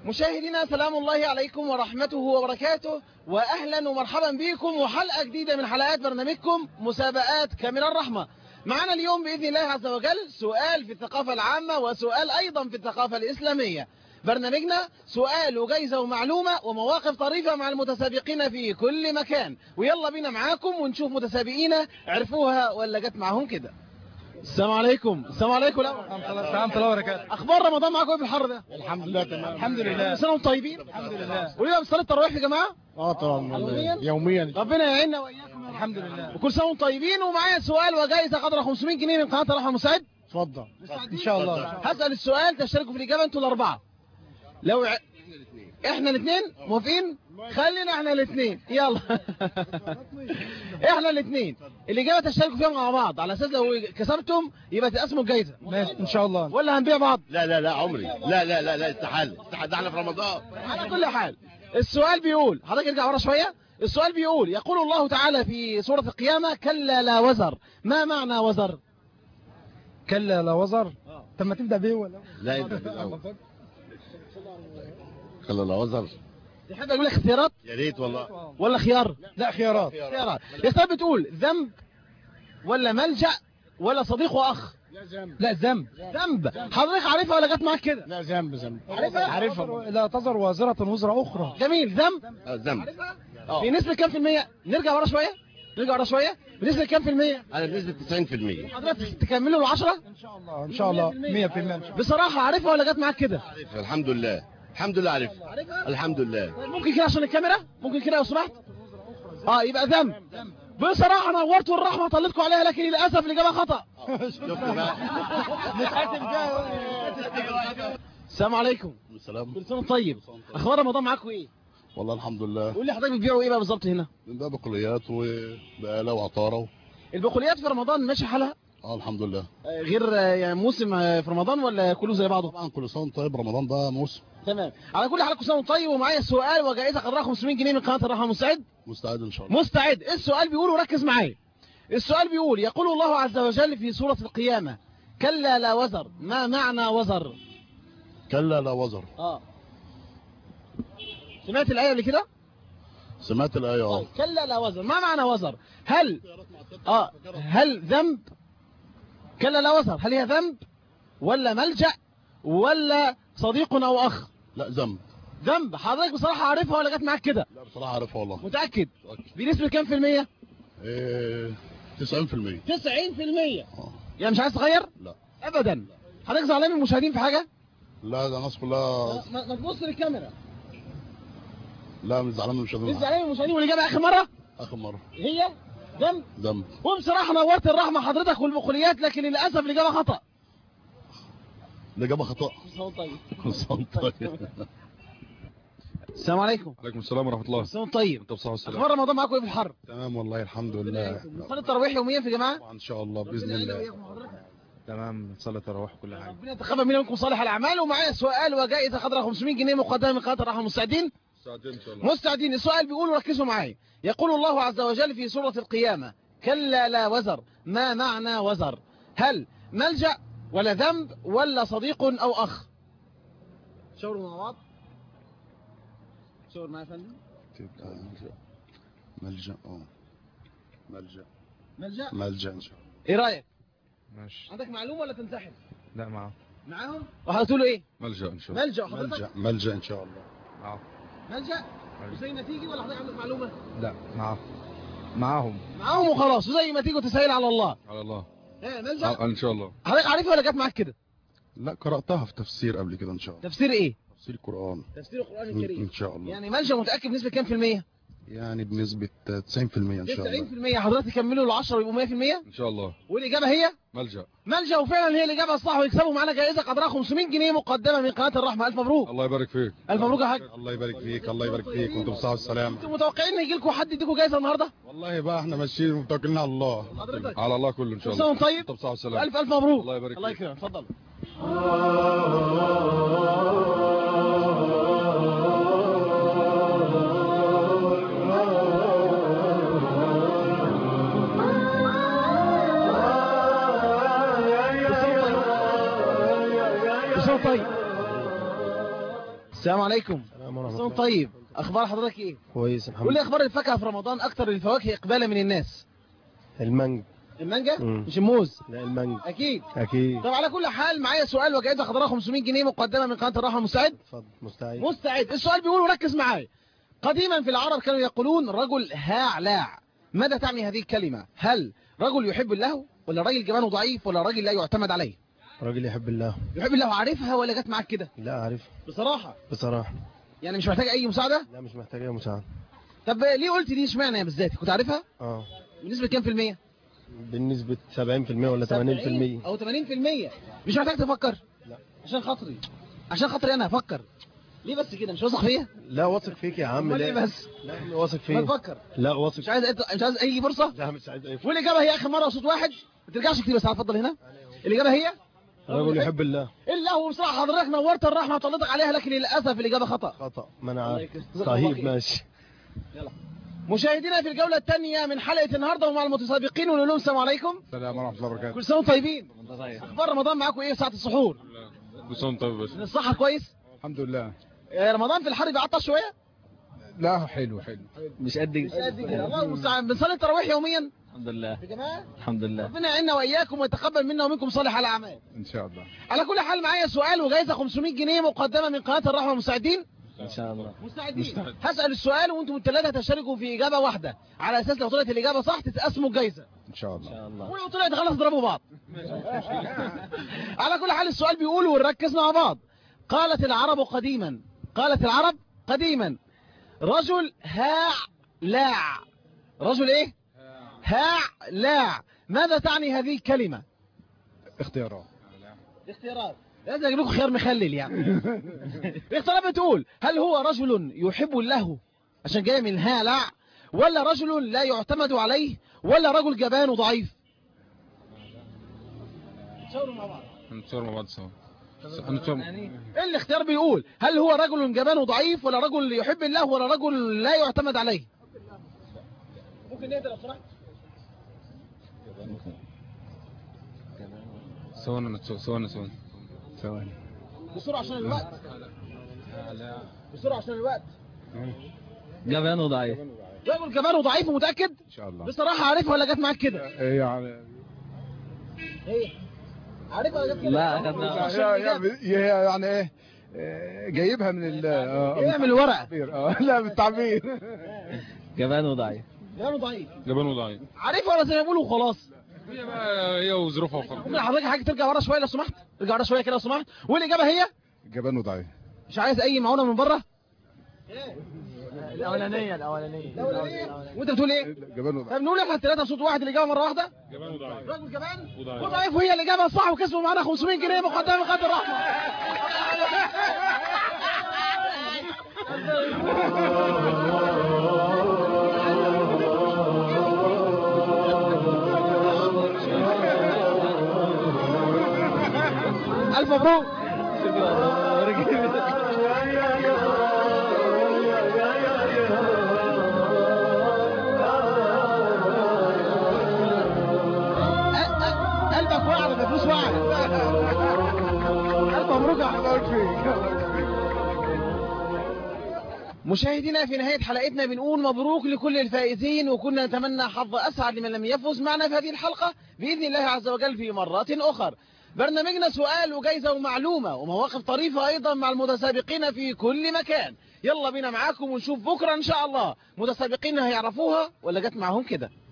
مشاهدينا سلام الله عليكم ورحمته وبركاته واهلا ومرحبا بكم وحلقه جديده من حلقات برنامجكم مسابقات كاميرا الرحمه معنا اليوم باذن الله عز وجل سؤال في الثقافه العامه وسؤال ايضا في الثقافه الاسلاميه برنامجنا سؤال وجايزه ومعلومه ومواقف طريفه مع المتسابقين في كل مكان ويلا بينا معاكم ونشوف متسابقينا عرفوها ولا جت معاهم كده السلام عليكم السلام عليكم لا السلام الله وبركاته اخبار رمضان معاكم ايه في الحر ده الحمد لله تمام الحمد لله كل سنه وانتم طيبين الحمد لله وليه بصلاه التراويح يا جماعه اه طبعا يوميا؟ يوميا ربنا يعيننا واياكم الحمد لله وكل سنه وانتم طيبين ومعايا سؤال وجائزه قدر 500 جنيه من قناه رحمه مساعد اتفضل ان شاء الله هسال السؤال تشتركوا في الاجابه انتوا الاربعه لو ع... احنا الاثنين موافقين خلينا احنا الاثنين يلا احنا الاثنين الاجابه تشتركوا فيها مع بعض على اساس لو كسبتم يبقى تقسموا الجائزه ماشي ان شاء الله ولا هنبيع بعض لا لا لا عمري لا لا لا لا استحاله استحاله ده احنا في رمضان على كل حال السؤال بيقول حضرتك ارجع ورا شويه السؤال بيقول يقول الله تعالى في سورة القيامة كلا لا وزر ما معنى وزر كلا لا وزر طب ما تبدا بيه ولا لا انت في الاول خلى الله وزر تحب اقول لك اختيارات يا ريت والله ولا خيار لا خيارات خيارات يا ترى بتقول ذنب ولا ملجأ ولا صديق واخ لا ذنب ذنب حضرتك عارفها ولا جت معاك كده لا ذنب ذنب عارفها؟ عارفها لا تزر وازرة وزر اخرى جميل ذنب آه، ذنب اه بنسبة كام في المية نرجع ورا شوية نرجع ورا شوية بنسبة كام في المية انا بنسبه 90% حضرتك تكملوا العشرة ان شاء الله ان شاء الله 100% ان شاء الله بصراحة عارفها ولا جت معاك كده عارف الحمد لله الحمد لله عارف عارفها الحمد لله طيب ممكن كده عشان الكاميرا ممكن كده لو سمحت اه يبقى ذنب بصراحة نورت الرحمة طلتكم عليها لكن للأسف الإجابة خطأ شفت بقى السلام عليكم السلام كل سنة طيب أخبار رمضان معاكم إيه؟ والله الحمد لله قول لي حضرتك بتبيعوا إيه بقى بالظبط هنا؟ من باب بقوليات وبقالة وعطارة البقوليات في رمضان ماشي حالها اه الحمد لله آه، غير آه، يعني موسم آه، في رمضان ولا كله زي بعضه؟ طبعا كل سنه وأنت طيب رمضان ده موسم تمام على كل حال كل سنة وأنت طيب ومعايا سؤال وجائزة قدرها 500 جنيه من قناة الرحمة مستعد؟ مستعد ان شاء الله مستعد السؤال بيقول وركز معايا السؤال بيقول يقول الله عز وجل في سورة القيامة كلا لا وزر ما معنى وزر كلا لا وزر اه سمعت الآية اللي كده سمعت الايه اه طيب كلا لا وزر ما معنى وزر هل اه هل ذنب كلا لا وزر هل هي ذنب ولا ملجأ ولا صديق او اخ لا ذنب ذنب حضرتك بصراحة عارفها ولا جت معاك كده لا بصراحه عارفها والله متأكد متأكد. بنسبة كام في المية ايه 90% 90 في المية اه يعني مش عايز تغير لا ابدا حضرتك زعلان من المشاهدين في حاجة لا ده الناس كلها ما ما تبص للكاميرا لا مش زعلان من مش المشاهدين زعلان من المشاهدين والإجابة آخر مرة اخر مره هي ذنب ذنب وبصراحة نورت الرحمة حضرتك والبقوليات لكن للأسف الإجابة خطأ الاجابه خطا طيب كل سنه وأنت طيب السلام عليكم عليكم السلام ورحمة الله السلام طيب انت بصحة والسلام اخبار رمضان معاكم ايه في الحر تمام والله الحمد لله نصلي التراويح يوميا في جماعه طبعا ان شاء الله باذن الله تمام صلاة التراويح كل حاجة ربنا يتقبل منا ومنكم صالح الاعمال ومعايا سؤال وجائزه قدرها 500 جنيه مقدمه من قناه الرحمه مستعدين ساعتين ان شاء الله مستعدين السؤال بيقول ركزوا معايا يقول الله عز وجل في سوره القيامه كلا لا وزر ما معنى وزر هل ملجا ولا ذنب ولا صديق او اخ شاوروا مع بعض شاور معايا يا فندم تبقى ملجا اه ملجا ملجا ملجا ان شاء الله ايه رايك ماشي عندك معلومه ولا تنسحب لا معاه معاهم وهتقولوا ايه ملجأ ان شاء الله ملجا حضرتك ملجا ملجا ان شاء الله معاه ملجا وزي ما تيجي ولا حضرتك عندك معلومه لا معاه معاهم معاهم وخلاص وزي ما تيجوا تسهل على الله على الله ايه ملجا آه، ان شاء الله حضرتك عارفها ولا جت معاك كده لا قراتها في تفسير قبل كده ان شاء الله تفسير ايه تفسير القران تفسير القران ان الكريم شاء الله يعني ملجا متاكد بنسبه كام في الميه يعني بنسبة 90% ان شاء الله 90% حضرتك تكملوا ال 10 ويبقوا 100% ان شاء الله والاجابه هي ملجأ ملجا وفعلا هي الاجابه الصح ويكسبوا معانا جائزه قدرها 500 جنيه مقدمه من قناه الرحمه الف مبروك الله يبارك فيك الف مبروك يا حاج الله يبارك فيك الله يبارك فيك وانتم بصحة والسلامة انتوا متوقعين ان يجي لكم حد يديكم جائزه النهارده والله بقى احنا ماشيين ومتوكلين على الله حضرتك على الله كله ان شاء كل سنه الله وانت طيب انت بصحة والسلام الف الف مبروك الله يبارك الله فيك. يكرمك اتفضل كل سنة وانت طيب كل سنة وانت طيب السلام عليكم السلام ورحمة صوم طيب اخبار حضرتك ايه كويس الحمد قول لي لله اخبار الفاكهه في رمضان اكتر الفواكه اقبالا من الناس المانج المانجا مم. مش الموز لا المانج اكيد اكيد طب على كل حال معايا سؤال وجائزه خضراء 500 جنيه مقدمه من قناه الرحمه مستعد اتفضل مستعد مستعد السؤال بيقول وركز معايا قديما في العرب كانوا يقولون رجل هاعلاع ماذا تعني هذه الكلمة هل رجل يحب الله ولا راجل جبانه ضعيف ولا راجل لا يعتمد عليه راجل يحب الله يحب الله عارفها ولا جت معاك كده لا عارف بصراحة بصراحة يعني مش محتاج اي مساعدة لا مش محتاج اي مساعدة طب ليه قلت دي اشمعنى بالذات كنت عارفها اه بنسبة كام في المية بنسبة 70% ولا 80% 70 او 80% مش محتاج تفكر لا. عشان خاطري عشان خاطري انا هفكر ليه بس كده مش واثق فيا لا واثق فيك يا عم امال ايه لا بس لا واثق ما فيك تفكر لا واثق مش عايز مش عايز اي فرصة لا مش عايز اي والاجابه هي اخر مره صوت واحد ما ترجعش كتير بس تعال اتفضل هنا الاجابه هي رجل يحب الله الا هو بصراحه حضرتك نورت الرحمه وطلتك عليها لكن للاسف الاجابه خطا خطأ ما انا الله عارف يكرمك. جزاك الله طيب خير. ماشي مشاهدينا في الجوله الثانيه من حلقه النهارده ومع المتسابقين ونقول لهم السلام عليكم السلام ورحمة الله وبركاته كل سنه وانتم طيبين اخبار رمضان معاكم ايه ساعه السحور بصوم طيب بس من الصحه كويس الحمد لله آه، رمضان في الحر بيعطش شويه لا حلو حلو مش قد مش قد كده الله المستعان بنصلي التراويح يوميا الحمد لله يا جماعه الحمد لله ربنا يعيننا واياكم ويتقبل منا ومنكم صالح الاعمال ان شاء الله على كل حال معايا سؤال وجائزه 500 جنيه مقدمه من قناه الرحمه مستعدين ان شاء الله مستعدين هسأل السؤال وانتم الثلاثة تشاركوا في إجابة واحدة على أساس لو طلعت الإجابة صح تتقسموا الجايزة ان شاء ان الله شاء الله ولو طلعت غلط تضربوا بعض على كل حال السؤال بيقول ونركز مع بعض قالت العرب قديما قالت العرب قديما رجل هاع لاع رجل ايه هاع لاع ماذا تعني هذه الكلمة اختيارات اختيارات لازم اجيب لكم خيار مخلل يعني الاختيارات بتقول هل هو رجل يحب الله عشان جاي من هالع ولا رجل لا يعتمد عليه ولا رجل جبان وضعيف شاوروا مع بعض هنصور مع بعض سوا هنصور الاختيار بيقول هل هو رجل جبان وضعيف ولا رجل يحب الله ولا رجل لا يعتمد عليه ممكن نهدى لو سمحت سوانا سوانا سوانا ثواني بسرعة عشان الوقت بسرعة عشان الوقت جبان وضعيف رجل جبان وضعيف ومتأكد ان شاء الله بصراحة عارفها ولا جت معاك كده ايه يعني ايه عارفها ولا جت كده لا، أول أخدنا- مرة عشان هي- الإجابة. هي- هي يعني ايه إيه، جايبها من ال آه، ايه من الورقة التعبير. اه لا بالتعبير جبان وضعيف جبان وضعيف جبان وضعيف عارفها ولا زي ما بيقولوا وخلاص هي بقى هي وظروفها وخلاص ممكن حضرتك حاجة ترجع ورا شوية لو سمحت ارجع ورا شوية كده لو سمحت والإجابة هي جبان وضعيف مش عايز أي معونة من بره الأولانية الأولانية وأنت بتقول إيه جبان وضعيف طب نقول احنا الثلاثة صوت واحد الإجابة مرة واحدة جبان وضعيف رجل كمان وضعيف. وضعيف وهي الإجابة الصح وكسبوا معانا 500 جنيه مقدمة من خد الرحمة ألف مبروك أ- أ- قلبك واعد ما فلوس واعد ألف مبروك يا حبيبي. مشاهدينا في نهاية حلقتنا بنقول مبروك لكل الفائزين وكنا نتمنى حظ أسعد لمن لم يفز معنا في هذه الحلقة بإذن الله عز وجل في مرات أخر برنامجنا سؤال وجايزة ومعلومة ومواقف طريفة أيضا مع المتسابقين في كل مكان يلا بينا معاكم ونشوف بكرة إن شاء الله متسابقين هيعرفوها ولا جت معهم كده